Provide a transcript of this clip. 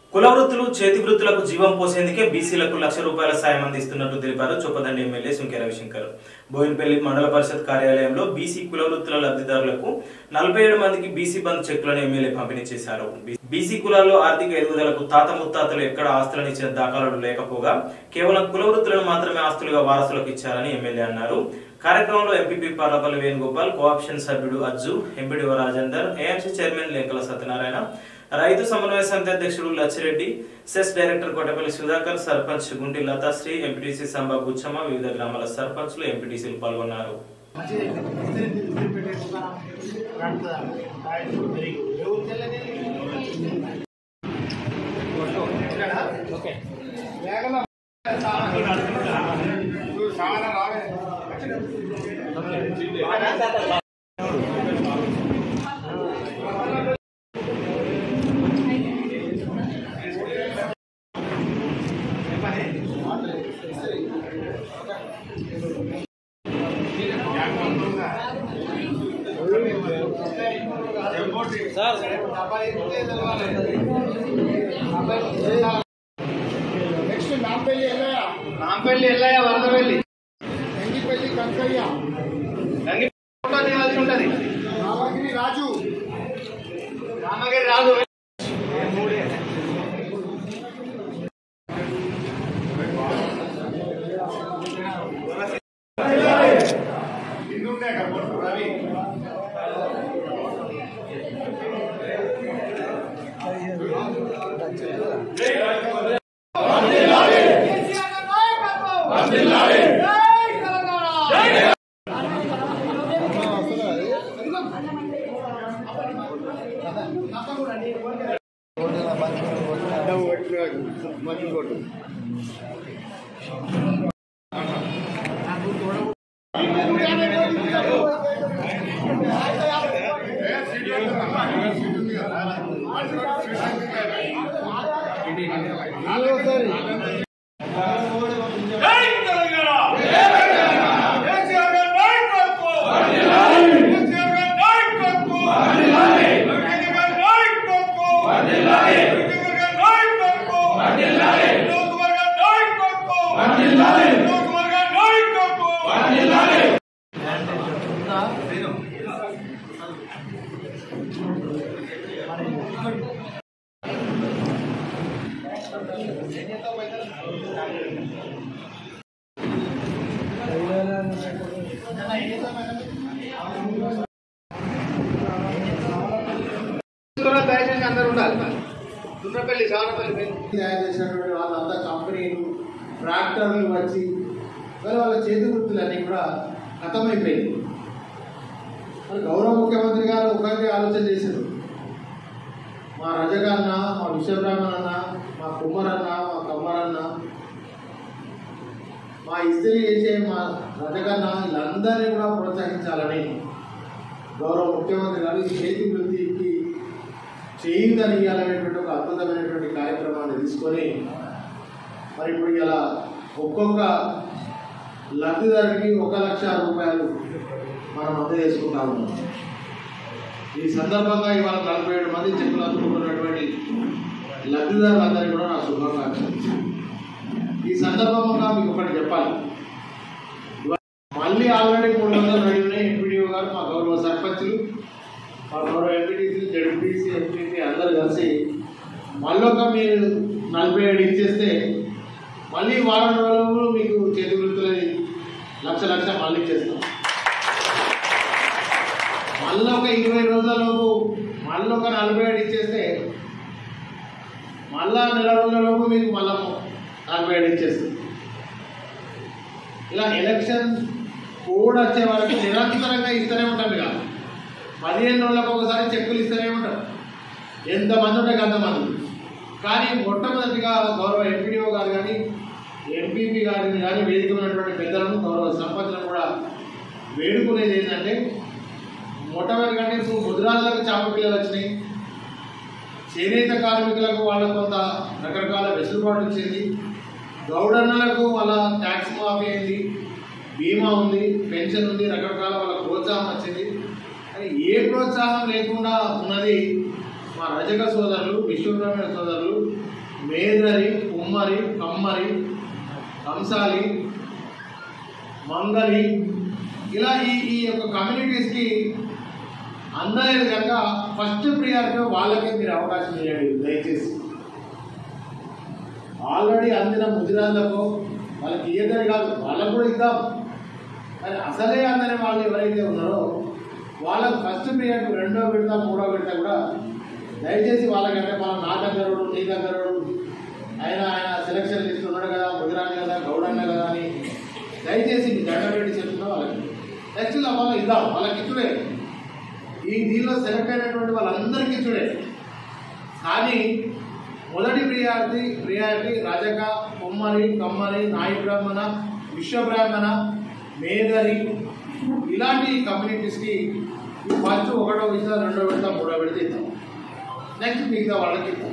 కుల వృత్తులు చేతి వృత్తులకు జీవం పోసేందుకే బీసీలకు లక్ష రూపాయల సాయం అందిస్తున్నట్టు తెలిపారు చొప్పదండి ఎమ్మెల్యే సుంకె రవిశంకర్ బోయినపల్లి మండల పరిషత్ కార్యాలయంలో బీసీ కుల వృత్తుల లబ్ధిదారులకు నలభై ఏడు మందికి బీసీ బంద్ చెక్కులను ఎమ్మెల్యే పంపిణీ చేశారు బీసీ కులాల్లో ఆర్థిక ఎదుగుదలకు తాత ముత్తాతలు ఎక్కడ ఆస్తులను ఇచ్చిన దాఖలాలు లేకపోగా కేవలం కుల వృత్తులను మాత్రమే ఆస్తులుగా వారసులకు ఇచ్చారని ఎమ్మెల్యే అన్నారు కార్యక్రమంలో ఎంపీపీ పార్లపల్లి వేణుగోపాల్ కోఆప్షన్ సభ్యుడు Ajju MPDO Rajender AMC chairman Lenkala Satyanarayana రైతు సమన్వయ సమితి అధ్యక్షుడు Lachireddy cess director Kotapalli Sudhakar sarpanch Gunti Latashri MPTC Samba Buchamma వివిధ గ్రామాల సర్పంచ్లు ఎంపీటీసీలు పాల్గొన్నారు నెక్స్ట్ నాంపల్లి ఎల్లయ్య నాంపల్లి ఎల్లయ్య వరదవెల్లి గంగిపల్లి కంకయ్య గంగి ఫోటో తీయాల్సి ఉంటది రామగిరి రాజు రామగిరి రాదు దయచేసి అందరు ఉండాలి దున్నపల్లి సానపల్లి తయారు చేసినటువంటి వాళ్ళంతా కంపెనీలు ట్రాక్టర్లు వచ్చి మరి వాళ్ళ చేతి వృత్తులన్నీ కూడా ఖతమైపోయింది మరి గౌరవ ముఖ్యమంత్రి గారు ఒకటి ఆలోచన చేశారు మా రజకన్న మా విశ్వబ్రాహ్మణ్ అన్న మా కుమ్మరన్న మా కమ్మరన్న మా ఇస్త్రీ చేసే మా రజకన్న వీళ్ళందరినీ కూడా ప్రోత్సహించాలని గౌరవ ముఖ్యమంత్రి గారు ఈ చేతి వృత్తికి చేయిందని ఇవ్వాలనేటువంటి ఒక అద్భుతమైనటువంటి కార్యక్రమాన్ని తీసుకొని మరి ఇప్పుడు ఇలా ఒక్కొక్క లబ్ధిదారుడికి ఒక లక్ష రూపాయలు మనం అందజేసుకుంటా ఉన్నాం ఈ సందర్భంగా ఇవాళ నలభై ఏడు మంది చెక్కులు అందుకుంటున్నటువంటి లబ్ధిదారులందరికీ కూడా నా శుభాకాంక్షలు ఈ సందర్భంగా మీకు ఒకటి చెప్పాలి ఇవాళ మళ్ళీ ఆల్రెడీ మూడు వందలు రెడీ ఉన్నాయి ఎంపీడీఓ గారు మా గౌరవ సర్పంచులు మా గౌరవ ఎంపీటీసీ జడ్పీటీసీ ఎంపీటీ అందరూ కలిసి మళ్ళొక మీరు నలభై ఏడు ఇచ్చేస్తే మళ్ళీ వారం రోజులు మీకు చేతి వృత్తులని లక్ష లక్ష మళ్ళీ ఇచ్చేస్తాం మళ్ళీ ఒక ఇరవై రోజులలోపు మళ్ళీ ఒక నలభై ఏడు ఇచ్చేస్తే మళ్ళా నెల రోజులలోపు మీకు మళ్ళా నలభై ఏడు ఇచ్చేస్తాం ఇలా ఎలక్షన్ కోడ్ వచ్చే వరకు నిరంతరంగా ఇస్తూనే ఉంటాం ఇక పదిహేను రోజులకు ఒకసారి చెక్కులు ఇస్తూనే ఉంటాం ఎంతమంది ఉంటే అంతమంది కానీ మొట్టమొదటిగా గౌరవ ఎంపీడీఓ గారు కానీ ఎంపీపీ గారిని కానీ వేదిక ఉన్నటువంటి పెద్దలను గౌరవ సర్పంచ్లను కూడా వేడుకునేది ఏంటంటే మొట్టమొదటిగానే ఇప్పుడు ముదిరాజులకు చేప పిల్లలు వచ్చినాయి చేనేత కార్మికులకు వాళ్ళకు కొంత రకరకాల వెసులుబాటు వచ్చింది గౌడన్నలకు వాళ్ళ ట్యాక్స్ మాఫీ అయింది బీమా ఉంది పెన్షన్ ఉంది రకరకాల వాళ్ళ ప్రోత్సాహం వచ్చింది కానీ ఏ ప్రోత్సాహం లేకుండా ఉన్నది మా రజక సోదరులు విశ్వబ్రాహ్మణ సోదరులు మేదరి ఉమ్మరి కమ్మరి కంసాలి మంగలి ఇలా ఈ ఈ యొక్క కమ్యూనిటీస్కి అందరి విధంగా ఫస్ట్ ప్రియారిటీ వాళ్ళకే మీరు అవకాశం ఇవ్వండి దయచేసి ఆల్రెడీ అందిన ముదిరాళ్ళకు వాళ్ళకి ఇయ్యదని కాదు వాళ్ళకు కూడా ఇద్దాం కానీ అసలే అందని వాళ్ళు ఎవరైతే ఉన్నారో వాళ్ళకి ఫస్ట్ పీరియడ్ రెండో విడత మూడో విడత కూడా దయచేసి వాళ్ళకంటే మనం నా దగ్గరుడు నీ దగ్గరుడు ఆయన ఆయన సెలక్షన్ లిస్ట్ ఉన్నాడు కదా ముదిరాని కదా గౌడన్న కదా అని దయచేసి మీ దండ పెట్టి చెప్తున్నా వాళ్ళకి యాక్చువల్గా వాళ్ళకి ఇద్దాం వాళ్ళకి ఇచ్చుడే ఈ దీనిలో సెలెక్ట్ అయినటువంటి వాళ్ళందరికీ ఇచ్చుడే కానీ మొదటి ప్రియారిటీ ప్రియారిటీ రజక కొమ్మరి కమ్మరి నాయి బ్రాహ్మణ విశ్వ బ్రాహ్మణ మేదరి ఇలాంటి కమ్యూనిటీస్కి ఫస్ట్ ఒకటో విడత రెండో విడత మూడో విడత ఇద్దాం నెక్స్ట్ మిగతా వాళ్ళకి ఇద్దాం